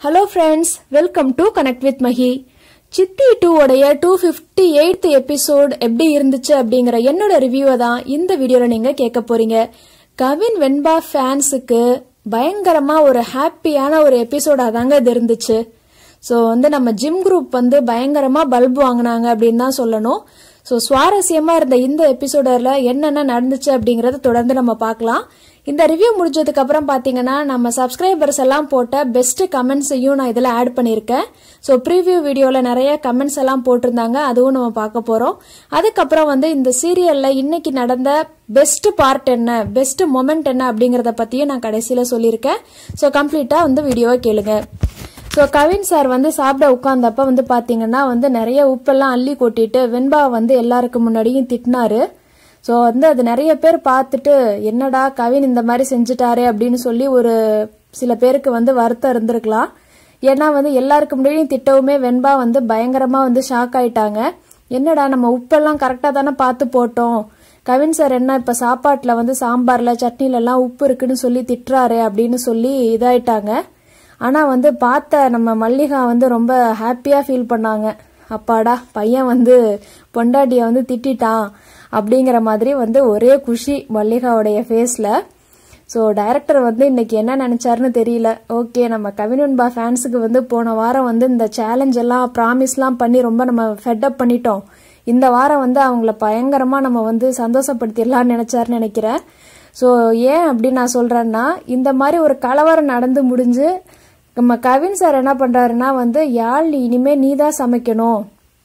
hello friends welcome to connect with Mahi Chithi two உடைய two fifty eighth episode எப்படி இருந்துச்சு அப்படிங்கிற என்னோட ரிவ்யூவை தான் இந்த வீடியோல நீங்க கேட்க போறீங்க கவின் வெண்பா ஃபேன்ஸுக்கு பயங்கரமா ஒரு ஹாப்பியான ஒரு எபிசோடா தாங்க இது இருந்துச்சு ஸோ வந்து நம்ம ஜிம் குரூப் வந்து பயங்கரமா பல்பு வாங்கினாங்க அப்படின்னு தான் சொல்லணும் ஸோ சுவாரஸ்யமா இருந்த இந்த எபிசோடர்ல என்னென்ன நடந்துச்சு அப்படிங்கறத தொடர்ந்து நம்ம பார்க்கலாம் இந்த ரிவ்யூ முடிஞ்சதுக்கு அப்புறம் பாத்தீங்கன்னா நம்ம சப்ஸ்கிரைபர்ஸ் எல்லாம் போட்ட பெஸ்ட் கமெண்ட்ஸையும் நான் இதுல ஆட் பண்ணியிருக்கேன் ஸோ ப்ரீவியூ வீடியோல நிறைய கமெண்ட்ஸ் எல்லாம் போட்டிருந்தாங்க அதுவும் நம்ம பார்க்க போறோம் அதுக்கப்புறம் வந்து இந்த சீரியல்ல இன்னைக்கு நடந்த பெஸ்ட் பார்ட் என்ன பெஸ்ட் மொமெண்ட் என்ன அப்படிங்கறத பத்தியும் நான் கடைசியில சொல்லியிருக்கேன் ஸோ கம்ப்ளீட்டா வந்து வீடியோவை கேளுங்க ஸோ கவின் சார் வந்து சாப்பிட உட்காந்தப்ப வந்து பாத்தீங்கன்னா வந்து நிறைய உப்பெல்லாம் அள்ளி கொட்டிட்டு வெண்பா வந்து எல்லாருக்கு முன்னாடியும் திட்டினாரு ஸோ வந்து அது நிறைய பேர் பார்த்துட்டு என்னடா கவின் இந்த மாதிரி செஞ்சுட்டாரே அப்படின்னு சொல்லி ஒரு சில பேருக்கு வந்து வருத்தம் இருந்திருக்கலாம் ஏன்னா வந்து எல்லாருக்கு முன்னாடியும் திட்டவுமே வெண்பா வந்து பயங்கரமா வந்து ஷாக் ஆயிட்டாங்க என்னடா நம்ம உப்பெல்லாம் கரெக்டாக தானே பார்த்து போட்டோம் கவின் சார் என்ன இப்போ சாப்பாட்டில் வந்து சாம்பாரில் சட்னில எல்லாம் உப்பு இருக்குன்னு சொல்லி திட்டுறாரு அப்படின்னு சொல்லி இதாயிட்டாங்க ஆனால் வந்து பார்த்த நம்ம மல்லிகா வந்து ரொம்ப ஹாப்பியாக ஃபீல் பண்ணாங்க அப்பாடா பையன் வந்து பொண்டாட்டியை வந்து திட்டான் அப்படிங்கிற மாதிரி வந்து ஒரே குஷி மல்லிகாவுடைய ஃபேஸில் ஸோ டைரக்டர் வந்து இன்னைக்கு என்ன நினைச்சாருன்னு தெரியல ஓகே நம்ம கவினுன்பா ஃபேன்ஸுக்கு வந்து போன வாரம் வந்து இந்த சேலஞ்ச் எல்லாம் ப்ராமிஸ்லாம் பண்ணி ரொம்ப நம்ம ஃபெட்டப் பண்ணிட்டோம் இந்த வாரம் வந்து அவங்கள பயங்கரமா நம்ம வந்து சந்தோஷப்படுத்திடலாம்னு நினைச்சாருன்னு நினைக்கிறேன் ஸோ ஏன் அப்படி நான் சொல்றேன்னா இந்த மாதிரி ஒரு கலவரம் நடந்து முடிஞ்சு நம்ம கவின் சார் என்ன பண்றாருன்னா வந்து யாழ் இனிமே நீ தான் சமைக்கணும்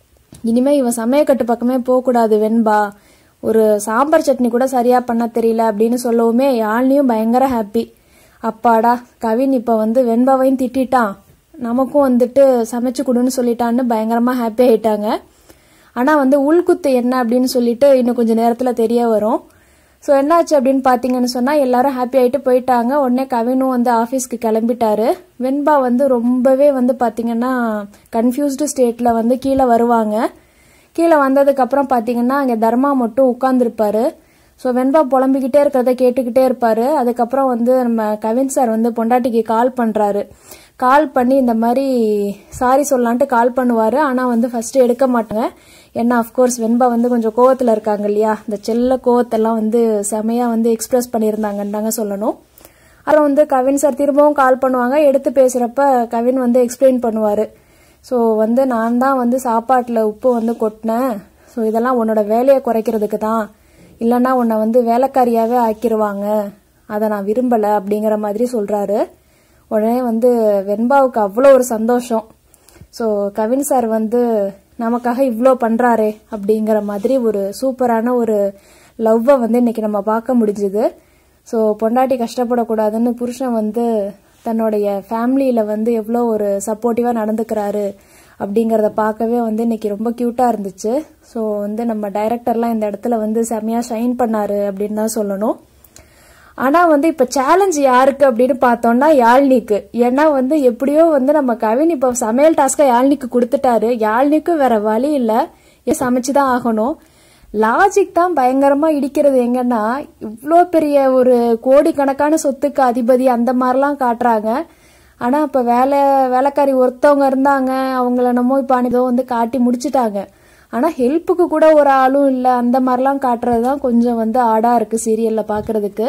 இனிமே இவன் சமயக்கட்டு பக்கமே போகக்கூடாது வெண்பா ஒரு சாம்பார் சட்னி கூட சரியா பண்ண தெரியல அப்படின்னு சொல்லவுமே யாழ்னியும் பயங்கர ஹாப்பி அப்பாடா கவின் இப்ப வந்து வெண்பாவையும் திட்டான் நமக்கும் வந்துட்டு சமைச்சு கொடுன்னு சொல்லிட்டான்னு பயங்கரமா ஹாப்பி ஆயிட்டாங்க ஆனா வந்து உள்குத்து என்ன அப்படின்னு சொல்லிட்டு இன்னும் கொஞ்சம் நேரத்துல தெரிய வரும் ஸோ என்னாச்சு அப்படின்னு பார்த்தீங்கன்னு சொன்னால் எல்லாரும் ஹாப்பி ஆகிட்டு போயிட்டாங்க உடனே கவினும் வந்து ஆஃபீஸ்க்கு கிளம்பிட்டாரு வெண்பா வந்து ரொம்பவே வந்து பார்த்தீங்கன்னா கன்ஃபியூஸ்டு ஸ்டேட்டில் வந்து கீழே வருவாங்க கீழே வந்ததுக்கப்புறம் பார்த்தீங்கன்னா அங்கே தர்மா மட்டும் உட்காந்துருப்பாரு ஸோ வெண்பா புலம்பிக்கிட்டே இருக்கிறத கேட்டுக்கிட்டே இருப்பாரு அதுக்கப்புறம் வந்து நம்ம கவின் சார் வந்து பொண்டாட்டிக்கு கால் பண்ணுறாரு கால் பண்ணி இந்த மாதிரி சாரி சொல்லலான்ட்டு கால் பண்ணுவார் ஆனால் வந்து ஃபர்ஸ்ட் எடுக்க மாட்டாங்க ஏன்னா அஃப்கோர்ஸ் வெண்பா வந்து கொஞ்சம் கோவத்தில் இருக்காங்க இல்லையா இந்த செல்ல கோவத்தெல்லாம் வந்து செமையாக வந்து எக்ஸ்பிரஸ் பண்ணியிருந்தாங்கன்னு தாங்க சொல்லணும் அப்புறம் வந்து கவின் சார் திரும்பவும் கால் பண்ணுவாங்க எடுத்து பேசுகிறப்ப கவின் வந்து எக்ஸ்பிளைன் பண்ணுவார் ஸோ வந்து நான் தான் வந்து சாப்பாட்டில் உப்பு வந்து கொட்டினேன் ஸோ இதெல்லாம் உன்னோட வேலையை குறைக்கிறதுக்கு தான் இல்லைன்னா உன்னை வந்து வேலைக்காரியாவே ஆக்கிடுவாங்க அதை நான் விரும்பலை அப்படிங்கிற மாதிரி சொல்கிறாரு உடனே வந்து வெண்பாவுக்கு அவ்வளோ ஒரு சந்தோஷம் ஸோ கவின் சார் வந்து நமக்காக இவ்வளோ பண்ணுறாரே அப்படிங்கிற மாதிரி ஒரு சூப்பரான ஒரு லவ்வை வந்து இன்னைக்கு நம்ம பார்க்க முடிஞ்சுது ஸோ பொண்டாட்டி கஷ்டப்படக்கூடாதுன்னு புருஷன் வந்து தன்னுடைய ஃபேமிலியில் வந்து எவ்வளோ ஒரு சப்போர்ட்டிவாக நடந்துக்கிறாரு அப்படிங்கிறத பார்க்கவே வந்து இன்னைக்கு ரொம்ப க்யூட்டாக இருந்துச்சு ஸோ வந்து நம்ம டைரக்டர்லாம் இந்த இடத்துல வந்து செமையாக ஷைன் பண்ணாரு அப்படின்னு தான் சொல்லணும் ஆனால் வந்து இப்போ சேலஞ்ச் யாருக்கு அப்படின்னு பார்த்தோம்னா யாழ்னிக்கு ஏன்னா வந்து எப்படியோ வந்து நம்ம கவின் இப்போ சமையல் டாஸ்க்கை யாழ்னிக்கு கொடுத்துட்டாரு யாழ்னிக்கும் வேற வழி இல்லை சமைச்சு தான் ஆகணும் லாஜிக் தான் பயங்கரமா இடிக்கிறது எங்கன்னா இவ்வளோ பெரிய ஒரு கோடிக்கணக்கான சொத்துக்கு அதிபதி அந்த மாதிரிலாம் காட்டுறாங்க ஆனா இப்ப வேலை வேலைக்காரி ஒருத்தவங்க இருந்தாங்க அவங்கள நம்ம இப்ப அனுப்போ வந்து காட்டி முடிச்சிட்டாங்க ஆனா ஹெல்ப்புக்கு கூட ஒரு ஆளும் இல்ல அந்த மாதிரிலாம் காட்டுறது தான் கொஞ்சம் வந்து ஆடா இருக்கு சீரியல்ல பாக்குறதுக்கு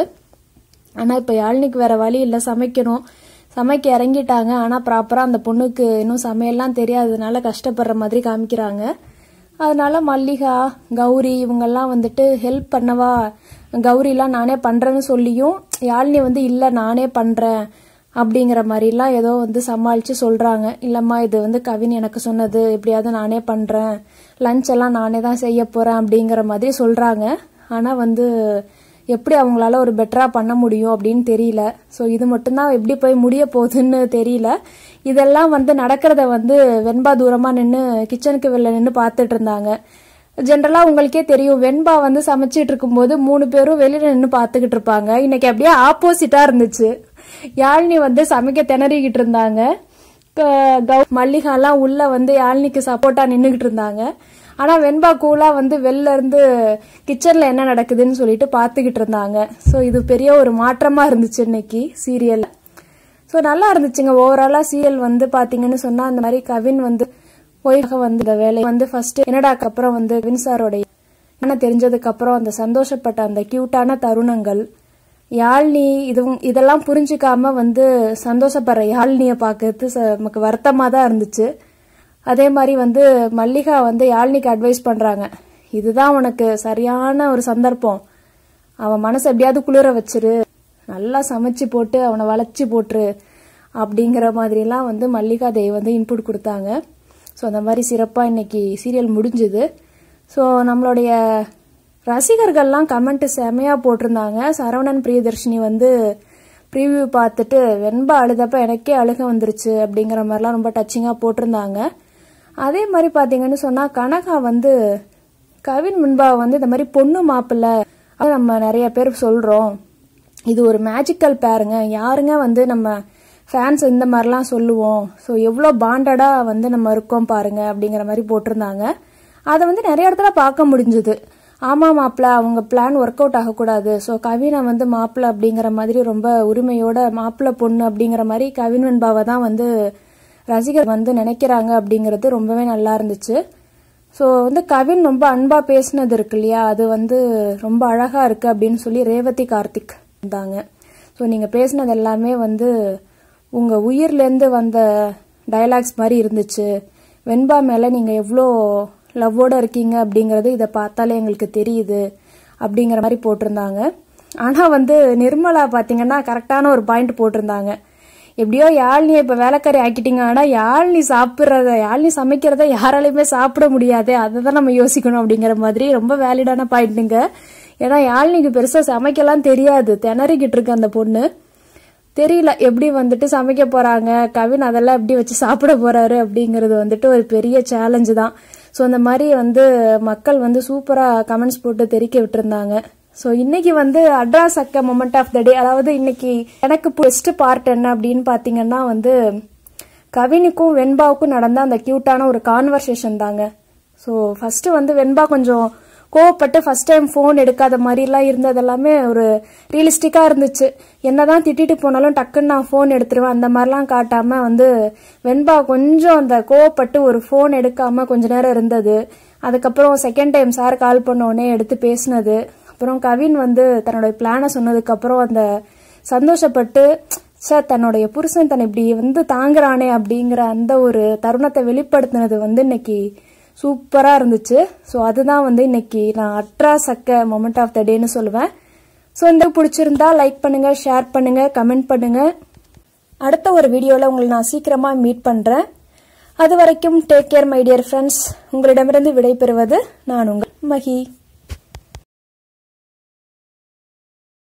ஆனா இப்ப யாழ்னிக்கு வேற வழி இல்ல சமைக்கணும் சமைக்க இறங்கிட்டாங்க ஆனா ப்ராப்பரா அந்த பொண்ணுக்கு இன்னும் சமையல்லாம் தெரியாததுனால கஷ்டப்படுற மாதிரி காமிக்கிறாங்க அதனால மல்லிகா கௌரி இவங்கெல்லாம் வந்துட்டு ஹெல்ப் பண்ணவா கௌரிலாம் நானே பண்றேன்னு சொல்லியும் யாழ்னி வந்து இல்ல நானே பண்றேன் அப்படிங்கிற மாதிரிலாம் ஏதோ வந்து சமாளிச்சு சொல்றாங்க இல்லம்மா இது வந்து கவின் எனக்கு சொன்னது எப்படியாவது நானே பண்றேன் லஞ்ச் எல்லாம் நானே தான் செய்ய போறேன் அப்படிங்கிற மாதிரி சொல்றாங்க ஆனா வந்து எப்படி அவங்களால ஒரு பெட்டரா பண்ண முடியும் அப்படின்னு தெரியல ஸோ இது மட்டும்தான் எப்படி போய் முடிய போகுதுன்னு தெரியல இதெல்லாம் வந்து நடக்கிறத வந்து வெண்பா தூரமா நின்று கிச்சனுக்கு வெளில நின்று பார்த்துட்டு இருந்தாங்க ஜென்ரலா உங்களுக்கே தெரியும் வெண்பா வந்து சமைச்சிட்டு இருக்கும்போது மூணு பேரும் வெளியில நின்று பார்த்துக்கிட்டு இருப்பாங்க இன்னைக்கு அப்படியே ஆப்போசிட்டா இருந்துச்சு யாழினி வந்து சமைக்க திணறிக்கிட்டு இருந்தாங்க மல்லிகாலாம் உள்ள வந்து யாழினிக்கு சப்போர்ட்டா நின்றுகிட்டு இருந்தாங்க ஆனா வெண்பா கூலா வந்து வெளில இருந்து கிச்சன்ல என்ன நடக்குதுன்னு சொல்லிட்டு பாத்துக்கிட்டு இருந்தாங்க ஸோ இது பெரிய ஒரு மாற்றமா இருந்துச்சு இன்னைக்கு சீரியல்ல ஸோ நல்லா இருந்துச்சுங்க ஓவராலாக சீரியல் வந்து பார்த்தீங்கன்னு சொன்னால் அந்த மாதிரி கவின் வந்து ஒய்ஃபாக வந்து இந்த வேலை வந்து ஃபர்ஸ்ட் என்னடாக்கு அப்புறம் வந்து கவின் சாரோடைய என்ன தெரிஞ்சதுக்கு அப்புறம் அந்த சந்தோஷப்பட்ட அந்த கியூட்டான தருணங்கள் யாழ்னி இதுவும் இதெல்லாம் புரிஞ்சுக்காம வந்து சந்தோஷப்படுற யாழ்னியை பார்க்கறது ச- நமக்கு வருத்தமாக தான் இருந்துச்சு அதே மாதிரி வந்து மல்லிகா வந்து யாழ்னிக்கு அட்வைஸ் பண்றாங்க இதுதான் உனக்கு சரியான ஒரு சந்தர்ப்பம் அவன் மனசை எப்படியாவது குளிர வச்சிரு நல்லா சமைச்சு போட்டு அவனை வளைச்சி போட்டுரு அப்படிங்கிற மாதிரிலாம் வந்து மல்லிகா தேவி வந்து இன்புட் கொடுத்தாங்க ஸோ அந்த மாதிரி சிறப்பாக இன்னைக்கு சீரியல் முடிஞ்சுது ஸோ நம்மளுடைய ரசிகர்கள்லாம் கமெண்ட் செமையாக போட்டிருந்தாங்க சரவணன் பிரியதர்ஷினி வந்து ப்ரீவியூ பார்த்துட்டு வெண்பா அழுதப்ப எனக்கே அழுக வந்துருச்சு அப்படிங்கிற மாதிரிலாம் ரொம்ப டச்சிங்காக போட்டிருந்தாங்க அதே மாதிரி பார்த்தீங்கன்னு சொன்னால் கனகா வந்து கவின் முன்பா வந்து இந்த மாதிரி பொண்ணு மாப்பிள்ளை அது நம்ம நிறைய பேர் சொல்கிறோம் இது ஒரு மேஜிக்கல் பேருங்க யாருங்க வந்து நம்ம ஃபேன்ஸ் இந்த மாதிரிலாம் சொல்லுவோம் ஸோ எவ்வளோ பாண்டடாக வந்து நம்ம இருக்கோம் பாருங்க அப்படிங்கிற மாதிரி போட்டிருந்தாங்க அதை வந்து நிறைய இடத்துல பார்க்க முடிஞ்சுது ஆமா மாப்பிள்ள அவங்க பிளான் ஒர்க் அவுட் ஆகக்கூடாது ஸோ கவினை வந்து மாப்பிள்ள அப்படிங்கிற மாதிரி ரொம்ப உரிமையோட மாப்பிள்ள பொண்ணு அப்படிங்கிற மாதிரி கவின் வெண்பாவை தான் வந்து ரசிகர் வந்து நினைக்கிறாங்க அப்படிங்கிறது ரொம்பவே நல்லா இருந்துச்சு ஸோ வந்து கவின் ரொம்ப அன்பா பேசினது இருக்கு இல்லையா அது வந்து ரொம்ப அழகா இருக்கு அப்படின்னு சொல்லி ரேவதி கார்த்திக் இருந்தாங்க ஸோ நீங்க பேசினது எல்லாமே வந்து உங்க உயிர்லேருந்து வந்த டயலாக்ஸ் மாதிரி இருந்துச்சு வெண்பா மேல நீங்க எவ்வளோ லவ்வோட இருக்கீங்க அப்படிங்கறது இதை பார்த்தாலே எங்களுக்கு தெரியுது அப்படிங்கிற மாதிரி போட்டிருந்தாங்க ஆனா வந்து நிர்மலா பாத்தீங்கன்னா கரெக்டான ஒரு பாயிண்ட் போட்டிருந்தாங்க எப்படியோ யாழ்னியை இப்ப வேலைக்காரி ஆக்கிட்டீங்க ஆனா யாழ்னி சாப்பிட்றத யாழ்னி சமைக்கிறத யாராலையுமே சாப்பிட முடியாது அதை தான் நம்ம யோசிக்கணும் அப்படிங்கிற மாதிரி ரொம்ப வேலிடான பாயிண்ட்டுங்க ஏன்னா யாழ்னிக்கு பெருசா சமைக்கலாம் தெரியாது திணறிக்கிட்டு இருக்கு அந்த பொண்ணு தெரியல எப்படி வந்துட்டு சமைக்க போறாங்க கவின் அதெல்லாம் எப்படி வச்சு சாப்பிட போறாரு அப்படிங்கிறது வந்துட்டு ஒரு பெரிய சேலஞ்சு தான் ஸோ அந்த மாதிரி வந்து மக்கள் வந்து சூப்பரா கமெண்ட்ஸ் போட்டு தெரிக்க விட்டுருந்தாங்க ஸோ இன்னைக்கு வந்து அட்ராஸ் அக்க மொமெண்ட் ஆஃப் த டே அதாவது இன்னைக்கு எனக்கு பெஸ்ட் பார்ட் என்ன அப்படின்னு பாத்தீங்கன்னா வந்து கவினுக்கும் வெண்பாவுக்கும் நடந்த அந்த கியூட்டான ஒரு கான்வர்சேஷன் தாங்க ஸோ ஃபர்ஸ்ட் வந்து வெண்பா கொஞ்சம் கோவப்பட்டு ஃபர்ஸ்ட் டைம் ஃபோன் எடுக்காத மாதிரிலாம் இருந்தது எல்லாமே ஒரு ரியலிஸ்டிக்காக இருந்துச்சு என்னதான் திட்டிட்டு போனாலும் டக்குன்னு நான் ஃபோன் எடுத்துருவேன் அந்த மாதிரிலாம் காட்டாம வந்து வெண்பா கொஞ்சம் அந்த கோவப்பட்டு ஒரு ஃபோன் எடுக்காம கொஞ்ச நேரம் இருந்தது அதுக்கப்புறம் செகண்ட் டைம் சார் கால் பண்ண உடனே எடுத்து பேசினது அப்புறம் கவின் வந்து தன்னோட பிளானை சொன்னதுக்கு அப்புறம் அந்த சந்தோஷப்பட்டு சார் தன்னுடைய புருஷன் தன்னை இப்படி வந்து தாங்குறானே அப்படிங்கிற அந்த ஒரு தருணத்தை வெளிப்படுத்தினது வந்து இன்னைக்கு சூப்பரா இருந்துச்சு ஸோ அதுதான் வந்து இன்னைக்கு நான் அட்ரா சக்க மொமெண்ட் ஆஃப் த டேன்னு சொல்லுவேன் ஸோ இந்த பிடிச்சிருந்தா லைக் பண்ணுங்க ஷேர் பண்ணுங்க கமெண்ட் பண்ணுங்க அடுத்த ஒரு வீடியோவில் உங்களை நான் சீக்கிரமா மீட் பண்றேன் அது வரைக்கும் take care my dear friends உங்களிடமிருந்து விடைபெறுவது நான் உங்கள் மகி